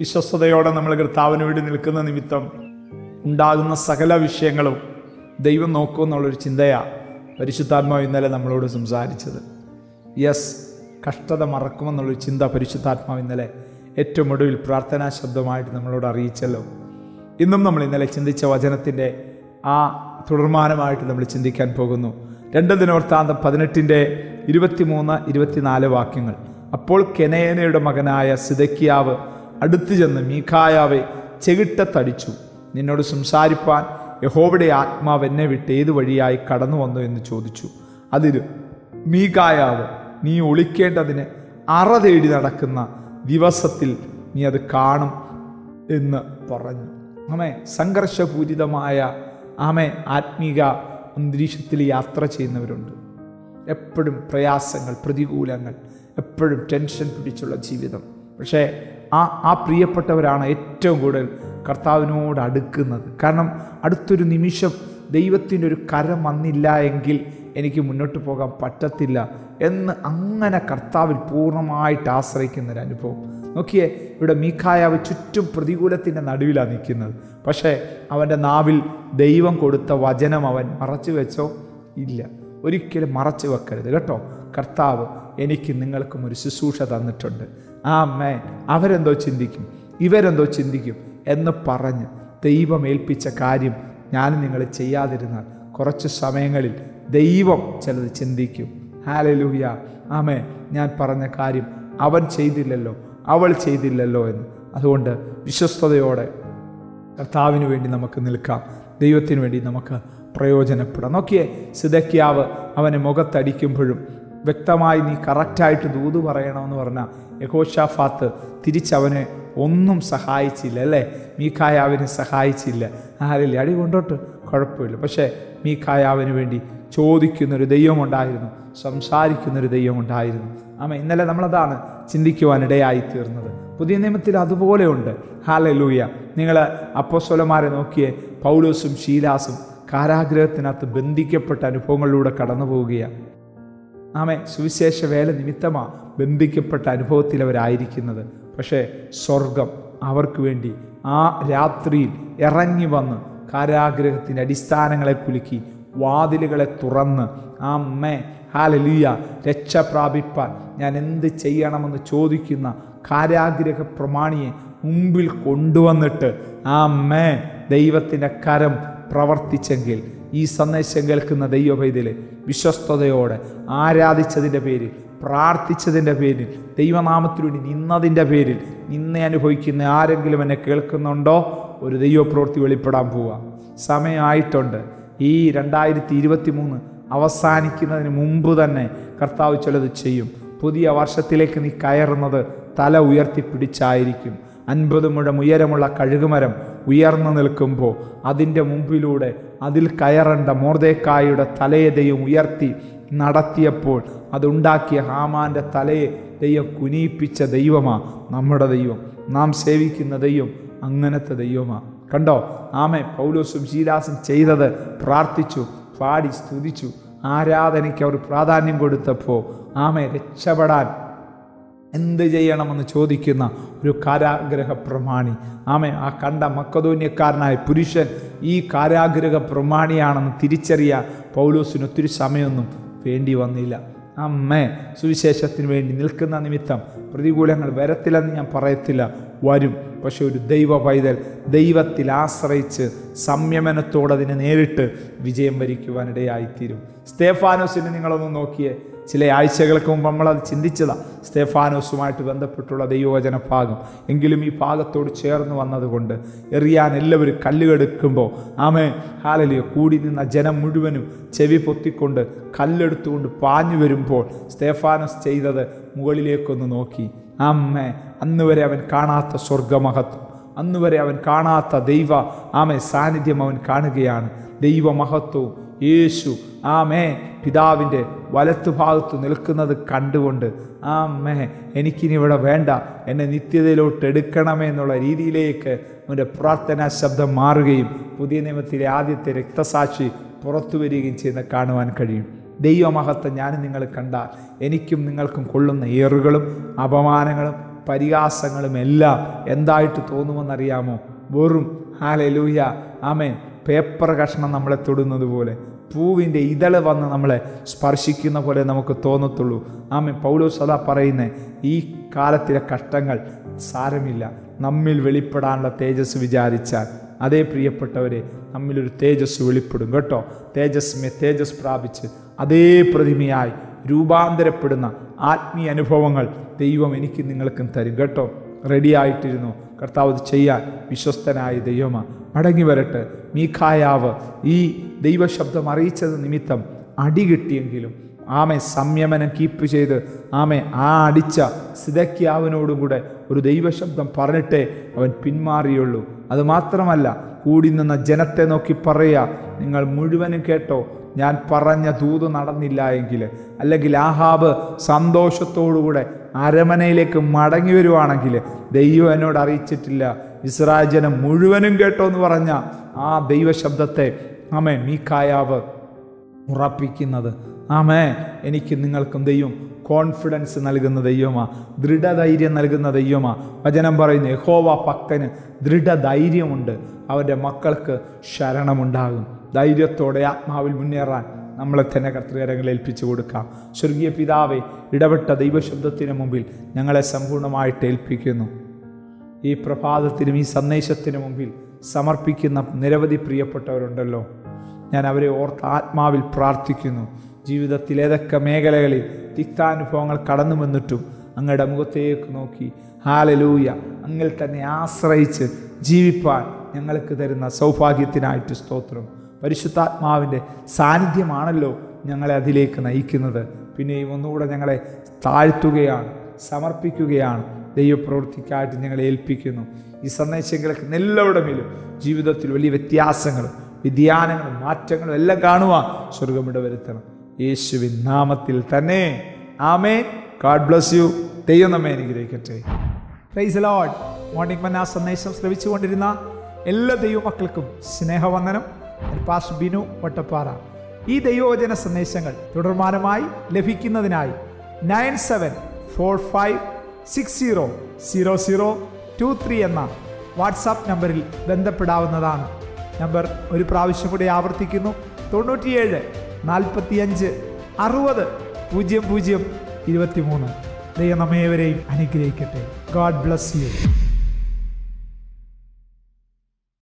വിശ്വസ്തയോടെ നമ്മൾ കർത്താവിന് വേണ്ടി നിൽക്കുന്ന നിമിത്തം ഉണ്ടാകുന്ന സകല വിഷയങ്ങളും ദൈവം നോക്കുമെന്നുള്ളൊരു ചിന്തയാണ് പരിശുദ്ധാത്മാവ് ഇന്നലെ നമ്മളോട് സംസാരിച്ചത് യെസ് കഷ്ടത മറക്കുമെന്നുള്ളൊരു ചിന്ത പരിശുദ്ധാത്മാവ് ഇന്നലെ ഏറ്റവും ഒടുവിൽ പ്രാർത്ഥനാ ശബ്ദമായിട്ട് നമ്മളോട് അറിയിച്ചല്ലോ ഇന്നും നമ്മൾ ഇന്നലെ ചിന്തിച്ച വചനത്തിൻ്റെ ആ തുടർമാനമായിട്ട് നമ്മൾ ചിന്തിക്കാൻ പോകുന്നു രണ്ട് ദിനവൃത്താന്തം പതിനെട്ടിൻ്റെ ഇരുപത്തിമൂന്ന് ഇരുപത്തിനാല് വാക്യങ്ങൾ അപ്പോൾ കെനയനയുടെ മകനായ സിദക്കിയാവ് അടുത്തു ചെന്ന് മീഖായാവെ ചെകിട്ടത്തടിച്ചു നിന്നോട് സംസാരിപ്പാൻ യഹോവയുടെ ആത്മാവ് എന്നെ വിട്ട് ഏതു വഴിയായി കടന്നു വന്നു എന്ന് ചോദിച്ചു അതിന് മീകായാവ് നീ ഒളിക്കേണ്ടതിന് അറ തേടി നടക്കുന്ന ദിവസത്തിൽ നീ അത് കാണും എന്ന് പറഞ്ഞു ആമേ സംഘർഷപൂരിതമായ ആമേ ആത്മീക അന്തരീക്ഷത്തിൽ യാത്ര ചെയ്യുന്നവരുണ്ട് എപ്പോഴും പ്രയാസങ്ങൾ പ്രതികൂലങ്ങൾ എപ്പോഴും ടെൻഷൻ പിടിച്ചുള്ള ജീവിതം പക്ഷേ ആ ആ പ്രിയപ്പെട്ടവരാണ് ഏറ്റവും കൂടുതൽ കർത്താവിനോട് അടുക്കുന്നത് കാരണം അടുത്തൊരു നിമിഷം ദൈവത്തിൻ്റെ ഒരു കരം വന്നില്ല എങ്കിൽ എനിക്ക് മുന്നോട്ട് പോകാൻ പറ്റത്തില്ല എന്ന് അങ്ങനെ കർത്താവിൽ പൂർണ്ണമായിട്ട് ആശ്രയിക്കുന്ന ഒരു അനുഭവം നോക്കിയേ ഇവിടെ മീഖായാവ് ചുറ്റും പ്രതികൂലത്തിൻ്റെ നടുവിലാണ് നിൽക്കുന്നത് പക്ഷേ അവൻ്റെ നാവിൽ ദൈവം കൊടുത്ത വചനം അവൻ മറച്ചു വെച്ചോ ഇല്ല ഒരിക്കലും മറച്ചു വെക്കരുത് കേട്ടോ കർത്താവ് എനിക്ക് നിങ്ങൾക്കും ഒരു ശുശ്രൂഷ തന്നിട്ടുണ്ട് ആ മേ അവരെന്തോ ചിന്തിക്കും ഇവരെന്തോ ചിന്തിക്കും എന്ന് പറഞ്ഞ് ദൈവം ഏൽപ്പിച്ച കാര്യം ഞാൻ നിങ്ങൾ ചെയ്യാതിരുന്നാൽ കുറച്ച് സമയങ്ങളിൽ ദൈവം ചിലത് ചിന്തിക്കും ഹാലലൂയ ആമേ ഞാൻ പറഞ്ഞ കാര്യം അവൻ ചെയ്തില്ലല്ലോ അവൾ ചെയ്തില്ലല്ലോ എന്ന് അതുകൊണ്ട് വിശ്വസ്തയോടെ കർത്താവിന് വേണ്ടി നമുക്ക് നിൽക്കാം ദൈവത്തിന് വേണ്ടി നമുക്ക് പ്രയോജനപ്പെടാം നോക്കിയേ സിദക്കിയാവ് അവനെ മുഖത്തടിക്കുമ്പോഴും വ്യക്തമായി നീ കറക്റ്റായിട്ട് ദൂത് പറയണമെന്ന് പറഞ്ഞാൽ യഹോഷാഫാത്ത് തിരിച്ചവനെ ഒന്നും സഹായിച്ചില്ല അല്ലേ മീഖായാവിനെ സഹായിച്ചില്ല ആരില്ല അടി കൊണ്ടോട്ട് കുഴപ്പമില്ല പക്ഷേ മീഖായാവിന് വേണ്ടി ചോദിക്കുന്നൊരു ദൈവമുണ്ടായിരുന്നു സംസാരിക്കുന്നൊരു ദൈവമുണ്ടായിരുന്നു ആമ ഇന്നലെ നമ്മളതാണ് ചിന്തിക്കുവാനിടയായി തീർന്നത് പുതിയ നിയമത്തിൽ അതുപോലെ ഉണ്ട് ഹാലലൂയ നിങ്ങൾ അപ്പോസ്വലന്മാരെ നോക്കിയേ പൗലോസും ശീലാസും കാരാഗ്രഹത്തിനകത്ത് ബന്ധിക്കപ്പെട്ട അനുഭവങ്ങളിലൂടെ കടന്നു പോവുകയാണ് ആമെ സുവിശേഷ വേല നിമിത്തമാണ് ബന്ധിക്കപ്പെട്ട അനുഭവത്തിൽ അവരായിരിക്കുന്നത് പക്ഷേ സ്വർഗം അവർക്ക് വേണ്ടി ആ രാത്രിയിൽ ഇറങ്ങി വന്ന് കാരാഗ്രഹത്തിൻ്റെ അടിസ്ഥാനങ്ങളെ കുലുക്കി വാതിലുകളെ തുറന്ന് ആ അമ്മേ ഹാലലിയ രക്ഷ പ്രാപിപ്പാൻ ഞാൻ എന്ത് ചെയ്യണമെന്ന് ചോദിക്കുന്ന കാരാഗ്രഹ പ്രമാണിയെ മുമ്പിൽ കൊണ്ടുവന്നിട്ട് ആ അമ്മേ ദൈവത്തിൻ്റെ കരം പ്രവർത്തിച്ചെങ്കിൽ ഈ സന്ദേശം കേൾക്കുന്ന ദൈവപൈതല് വിശ്വസ്തയോടെ ആരാധിച്ചതിൻ്റെ പേരിൽ പ്രാർത്ഥിച്ചതിൻ്റെ പേരിൽ ദൈവനാമത്തിനു വേണ്ടി നിന്നതിൻ്റെ പേരിൽ നിന്നെ അനുഭവിക്കുന്ന ആരെങ്കിലും എന്നെ കേൾക്കുന്നുണ്ടോ ഒരു ദൈവപ്രവൃത്തി വെളിപ്പെടാൻ പോവുക സമയമായിട്ടുണ്ട് ഈ രണ്ടായിരത്തി ഇരുപത്തി മൂന്ന് അവസാനിക്കുന്നതിന് മുമ്പ് തന്നെ കർത്താവ് ചിലത് ചെയ്യും പുതിയ വർഷത്തിലേക്ക് നീ കയറുന്നത് തല ഉയർത്തിപ്പിടിച്ചായിരിക്കും അൻപത് മുഴം ഉയരമുള്ള കഴുകുമരം ഉയർന്നു നിൽക്കുമ്പോൾ അതിൻ്റെ മുമ്പിലൂടെ അതിൽ കയറേണ്ട മോർദേക്കായുടെ തലയെ ദൈവം ഉയർത്തി നടത്തിയപ്പോൾ അതുണ്ടാക്കിയ ഹാമാൻ്റെ തലയെ ദൈവം കുനിയിപ്പിച്ച ദൈവമാ നമ്മുടെ ദൈവം നാം സേവിക്കുന്ന ദൈവം അങ്ങനത്തെ ദൈവമാ കണ്ടോ ആമെ പൗലോസും ശീലാസും ചെയ്തത് പ്രാർത്ഥിച്ചു പാടി സ്തുതിച്ചു ആരാധനയ്ക്ക് അവർ പ്രാധാന്യം കൊടുത്തപ്പോൾ ആമെ രക്ഷപ്പെടാൻ എന്ത് ചെയ്യണമെന്ന് ചോദിക്കുന്ന ഒരു കാരാഗ്രഹ പ്രമാണി ആമെ ആ കണ്ട മക്കതോന്യക്കാരനായ പുരുഷൻ ഈ കാരാഗ്രഹ പ്രമാണിയാണെന്ന് തിരിച്ചറിയാൻ പൗലോസിന് ഒത്തിരി സമയമൊന്നും വേണ്ടി വന്നില്ല അമ്മേ സുവിശേഷത്തിന് വേണ്ടി നിൽക്കുന്ന നിമിത്തം പ്രതികൂലങ്ങൾ വരത്തില്ലെന്ന് ഞാൻ പറയത്തില്ല വരും പക്ഷെ ഒരു ദൈവ പൈതൽ ദൈവത്തിൽ ആശ്രയിച്ച് സംയമനത്തോടെ അതിനെ നേരിട്ട് വിജയം വരിക്കുവാനിടയായിത്തീരും സ്തേഫാനോസിനെ നിങ്ങളൊന്ന് നോക്കിയേ ചില ആഴ്ചകൾക്ക് മുമ്പ് നമ്മളത് ചിന്തിച്ചതാ സ്തേഫാനോസുമായിട്ട് ബന്ധപ്പെട്ടുള്ള ദൈവവചന ഭാഗം എങ്കിലും ഈ ഭാഗത്തോട് ചേർന്ന് വന്നതുകൊണ്ട് എറിയാൻ എല്ലാവരും കല്ലുകെടുക്കുമ്പോൾ ആമേ ഹാലലിയ കൂടി നിന്ന ജനം മുഴുവനും ചെവി പൊത്തിക്കൊണ്ട് കല്ലെടുത്തുകൊണ്ട് പാഞ്ഞു വരുമ്പോൾ സ്തേഫാനോസ് ചെയ്തത് മുകളിലേക്കൊന്ന് നോക്കി അമ്മേ അന്ന് വരെ അവൻ കാണാത്ത സ്വർഗമഹത്വം അന്ന് വരെ അവൻ കാണാത്ത ദൈവ ആമേ സാന്നിധ്യം അവൻ കാണുകയാണ് ദൈവമഹത്വവും യേശു ആമേ പിതാവിൻ്റെ വലത്തുഭാഗത്ത് നിൽക്കുന്നത് കണ്ടുകൊണ്ട് ആമേ എനിക്കിനി ഇവിടെ വേണ്ട എന്നെ നിത്യതയിലോട്ട് എടുക്കണമേ എന്നുള്ള രീതിയിലേക്ക് അവൻ്റെ പ്രാർത്ഥനാ ശബ്ദം മാറുകയും പുതിയ നിയമത്തിലെ ആദ്യത്തെ രക്തസാക്ഷി പുറത്തു വരികയും ചെയ്യുന്ന കാണുവാൻ കഴിയും ദൈവമഹത്വം ഞാൻ നിങ്ങൾ കണ്ടാൽ എനിക്കും നിങ്ങൾക്കും കൊള്ളുന്ന ഏറുകളും അപമാനങ്ങളും പരിഹാസങ്ങളും എല്ലാം എന്തായിട്ട് തോന്നുമെന്നറിയാമോ വെറും ഹാലലൂയ ആമേൻ പേപ്പർ കഷ്ണം നമ്മളെ തൊടുന്നത് പോലെ പൂവിൻ്റെ ഇതള് വന്ന് നമ്മളെ സ്പർശിക്കുന്ന പോലെ നമുക്ക് തോന്നത്തുള്ളൂ ആമേൻ പൗലോസ് അതാ പറയുന്നേ ഈ കാലത്തിലെ കഷ്ടങ്ങൾ സാരമില്ല നമ്മിൽ വെളിപ്പെടാനുള്ള തേജസ് വിചാരിച്ചാൽ അതേ പ്രിയപ്പെട്ടവരെ നമ്മിലൊരു തേജസ് വെളിപ്പെടും കേട്ടോ തേജസ്മേ തേജസ് പ്രാപിച്ച് അതേ പ്രതിമയായി രൂപാന്തരപ്പെടുന്ന ആത്മീയ അനുഭവങ്ങൾ ദൈവം എനിക്ക് നിങ്ങൾക്കും തരും കേട്ടോ റെഡി ആയിട്ടിരുന്നു കർത്താവ് ഇത് ചെയ്യാൻ വിശ്വസ്തനായ ദൈവമ മടങ്ങി വരട്ടെ മീഖായാവ് ഈ ദൈവശബ്ദം അറിയിച്ചത് നിമിത്തം അടി കിട്ടിയെങ്കിലും ആമെ സംയമനം കീപ്പ് ചെയ്ത് ആമെ ആ അടിച്ച സിതയ്ക്കാവിനോടും കൂടെ ഒരു ദൈവശബ്ദം പറഞ്ഞിട്ടേ അവൻ പിന്മാറിയുള്ളൂ അത് മാത്രമല്ല കൂടി നിന്ന ജനത്തെ നോക്കി പറയുക നിങ്ങൾ മുഴുവനും കേട്ടോ ഞാൻ പറഞ്ഞ ദൂത് നടന്നില്ല എങ്കിൽ അല്ലെങ്കിൽ ആഹാബ് സന്തോഷത്തോടുകൂടെ അരമനയിലേക്ക് മടങ്ങി വരുവാണെങ്കിൽ ദൈവം എന്നോട് അറിയിച്ചിട്ടില്ല ഇസ്രായേൽ ജനം മുഴുവനും കേട്ടോ എന്ന് പറഞ്ഞ ആ ദൈവശബ്ദത്തെ ആമേ മീക്കായാവ് ഉറപ്പിക്കുന്നത് ആമേ എനിക്ക് നിങ്ങൾക്കും ദൈവം കോൺഫിഡൻസ് നൽകുന്ന ദൈവമാ ദൃഢധൈര്യം നൽകുന്ന ദൈവമാ വചനം പറയുന്നു യഹോവ ഭക്തന് ദൃഢധൈര്യമുണ്ട് അവൻ്റെ മക്കൾക്ക് ശരണമുണ്ടാകും ധൈര്യത്തോടെ ആത്മാവിൽ മുന്നേറാൻ നമ്മളെ തന്നെ കർത്തൃകരങ്ങളിൽ ഏൽപ്പിച്ചു കൊടുക്കാം സ്വർഗീയ പിതാവെ ഇടപെട്ട ദൈവശബ്ദത്തിന് മുമ്പിൽ ഞങ്ങളെ സമ്പൂർണ്ണമായിട്ട് ഏൽപ്പിക്കുന്നു ഈ പ്രഭാതത്തിനും ഈ സന്ദേശത്തിന് മുമ്പിൽ സമർപ്പിക്കുന്ന നിരവധി പ്രിയപ്പെട്ടവരുണ്ടല്ലോ ഞാൻ അവരെ ഓർത്ത് ആത്മാവിൽ പ്രാർത്ഥിക്കുന്നു ജീവിതത്തിൽ ഏതൊക്കെ മേഖലകളിൽ തിക്താനുഭവങ്ങൾ കടന്നു വന്നിട്ടും അങ്ങയുടെ മുഖത്തേക്ക് നോക്കി ഹാലലൂയ അങ്ങിൽ തന്നെ ആശ്രയിച്ച് ജീവിപ്പാൻ ഞങ്ങൾക്ക് തരുന്ന സൗഭാഗ്യത്തിനായിട്ട് സ്തോത്രം പരിശുദ്ധാത്മാവിൻ്റെ സാന്നിധ്യമാണല്ലോ ഞങ്ങളെ അതിലേക്ക് നയിക്കുന്നത് പിന്നെയും ഒന്നുകൂടെ ഞങ്ങളെ താഴ്ത്തുകയാണ് സമർപ്പിക്കുകയാണ് ദൈവപ്രവൃത്തിക്കായിട്ട് ഞങ്ങളെ ഏൽപ്പിക്കുന്നു ഈ സന്ദേശം കേൾക്കുന്ന എല്ലാവരുടെമേലും ജീവിതത്തിൽ വലിയ വ്യത്യാസങ്ങളും വ്യതിയാനങ്ങളും മാറ്റങ്ങളും എല്ലാം കാണുവാൻ സ്വർഗമിട വരുത്തണം യേശുവിൻ നാമത്തിൽ തന്നെ ആമേൻ ഗാഡ് ബ്ലസ് യു ദൈവം നമ്മെ അനുഗ്രഹിക്കട്ടെ പ്രൈസ് ലോഡ് മോർണിംഗ് മന്ന സന്ദേശം ശ്രവിച്ചുകൊണ്ടിരുന്ന എല്ലാ ദൈവമക്കൾക്കും സ്നേഹവന്ദനം ഞാൻ പാസ്റ്റർ ബിനു വട്ടപ്പാറ ഈ ദൈവവചന സന്ദേശങ്ങൾ തുടർമാനമായി ലഭിക്കുന്നതിനായി nine seven four five six zero zero zero two three എന്ന വാട്സാപ്പ് നമ്പറിൽ ബന്ധപ്പെടാവുന്നതാണ് നമ്പർ ഒരു പ്രാവശ്യം കൂടി ആവർത്തിക്കുന്നു തൊണ്ണൂറ്റിയേഴ് നാൽപ്പത്തിയഞ്ച് അറുപത് പൂജ്യം പൂജ്യം ഇരുപത്തിമൂന്ന് ദൈവം നമ്മേവരെയും അനുഗ്രഹിക്കട്ടെ ഗോഡ് ബ്ലസ് യു